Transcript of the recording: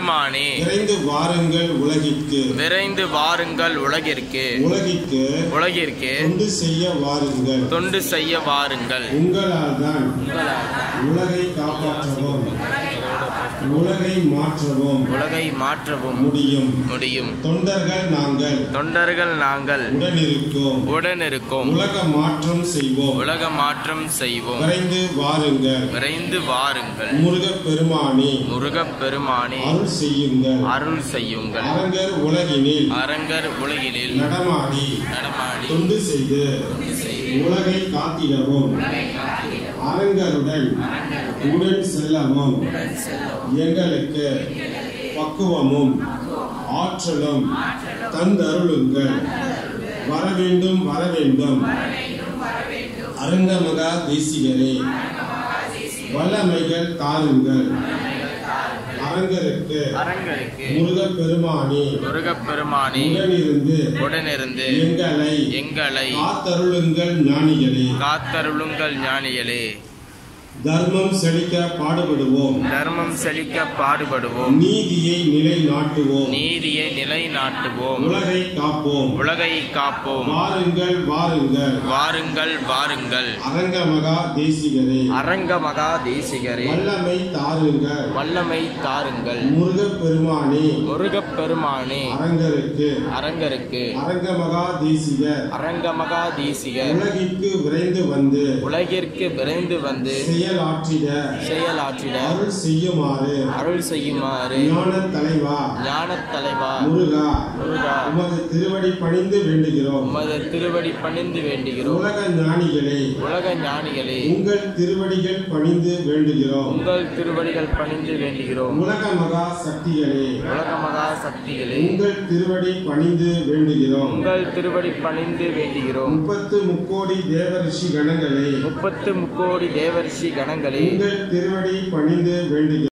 பெருமானே விரைந்து வாருங்கள் உலகிற்கு விரைந்து வாருங்கள் உலகிற்கு உலகிற்கு உலகிற்கு தொண்டு செய்ய வாருங்கள் தொண்டு செய்ய வாருங்கள் உங்களால் தான் உலகை காப்பாற்றவும் உலகை மாற்றவும் உலகை மாற்றவும் முடியும் முடியும் தொண்டர்கள் நாங்கள் தொண்டர்கள் நாங்கள் உடனிருக்கோம் உடனிருக்கோம் உலக மாற்றம் செய்வோம் உலக மாற்றம் செய்வோம் விரைந்து வாருங்கள் விரைந்து வாருங்கள் முருகப் பெருமானே முருகப் பெருமானே அருள் செய்யுங்கள் அருள் செய்யுங்கள் அரங்கர் உலகினில் அரங்கர் உலகினில் நடமாடி நடமாடி தொண்டு செய்து உலகை காத்திடவும் அரங்கருடன் உடன் செல்லவும் எங்களுக்கு பக்குவமும் ஆற்றலும் தந்தருளுங்கள் வரவேண்டும் வரவேண்டும் அரங்கமகா தேசிகரே வல்லமைகள் தாருங்கள் அரங்கருக்கு அரங்கருக்கு முருகப் பெருமானே முருகப் பெருமானே உடனிருந்து உடனிருந்து எங்களை எங்களை காத்தருளுங்கள் ஞானிகளே காத்தருளுங்கள் ஞானிகளே தர்மம் செழிக்க பாடுபடுவோம் தர்மம் செழிக்க பாடுபடுவோம் நீதியை நிலைநாட்டுவோம் நீதியை நிலைநாட்டுவோம் உலகை காப்போம் உலகை காப்போம் வாருங்கள் வாருங்கள் வாருங்கள் வாருங்கள் அரங்க மகா தேசிகரே அரங்க மகா தேசிகரே வல்லமை தாருங்கள் வல்லமை தாருங்கள் முருகப் பெருமானே முருகப் பெருமானே அரங்கருக்கு அரங்கருக்கு அரங்க மகா தேசிகர் அரங்க மகா தேசிகர் உலகிற்கு விரைந்து வந்து உலகிற்கு விரைந்து வந்து செயலாற்றிட செயலாற்றிட அருள் செய்யுமாறு அருள் செய்யுமாறு ஞான தலைவா ஞானத் தலைவா முருகா முருகா உமது திருவடி பணிந்து வேண்டுகிறோம் உமது திருவடி பணிந்து வேண்டுகிறோம் உலக ஞானிகளே உலக ஞானிகளே உங்கள் திருவடிகள் பணிந்து வேண்டுகிறோம் உங்கள் திருவடிகள் பணிந்து வேண்டுகிறோம் உலக மகா சக்திகளே உலக மகா சக்திகளே உங்கள் திருவடி பணிந்து வேண்டுகிறோம் உங்கள் திருவடி பணிந்து வேண்டுகிறோம் முப்பத்து முக்கோடி தேவரிஷி கணங்களே முப்பத்து முக்கோடி தேவரிஷி கணங்களே உங்கள் திருவடி பணிந்து வேண்டுகிறோம்